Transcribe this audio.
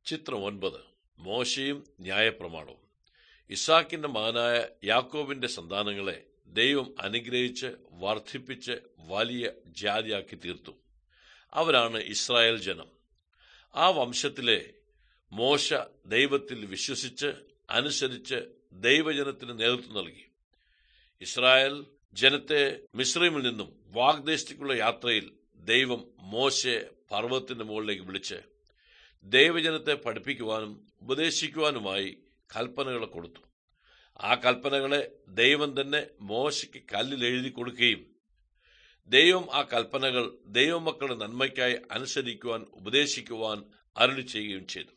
ചിത്രം ഒൻപത് മോശയും ന്യായപ്രമാണവും ഇസാക്കിന്റെ മകനായ യാക്കോബിന്റെ സന്താനങ്ങളെ ദൈവം അനുഗ്രഹിച്ച് വർദ്ധിപ്പിച്ച് വലിയ ജാതിയാക്കി തീർത്തു അവരാണ് ഇസ്രായേൽ ജനം ആ വംശത്തിലെ മോശ ദൈവത്തിൽ വിശ്വസിച്ച് അനുസരിച്ച് ദൈവജനത്തിന് നേതൃത്വം നൽകി ഇസ്രായേൽ ജനത്തെ മിശ്രീമിൽ നിന്നും വാഗ്ദേശത്തേക്കുള്ള യാത്രയിൽ ദൈവം മോശയെ പർവ്വതത്തിന്റെ മുകളിലേക്ക് വിളിച്ച് ദൈവജനത്തെ പഠിപ്പിക്കുവാനും ഉപദേശിക്കുവാനുമായി കൽപ്പനകൾ കൊടുത്തു ആ കൽപ്പനകളെ ദൈവം തന്നെ മോശയ്ക്ക് കല്ലിൽ എഴുതി കൊടുക്കുകയും ദൈവം ആ കൽപ്പനകൾ ദൈവമക്കളുടെ നന്മയ്ക്കായി അനുസരിക്കുവാൻ ഉപദേശിക്കുവാൻ അരുളി ചെയ്യുകയും ചെയ്തു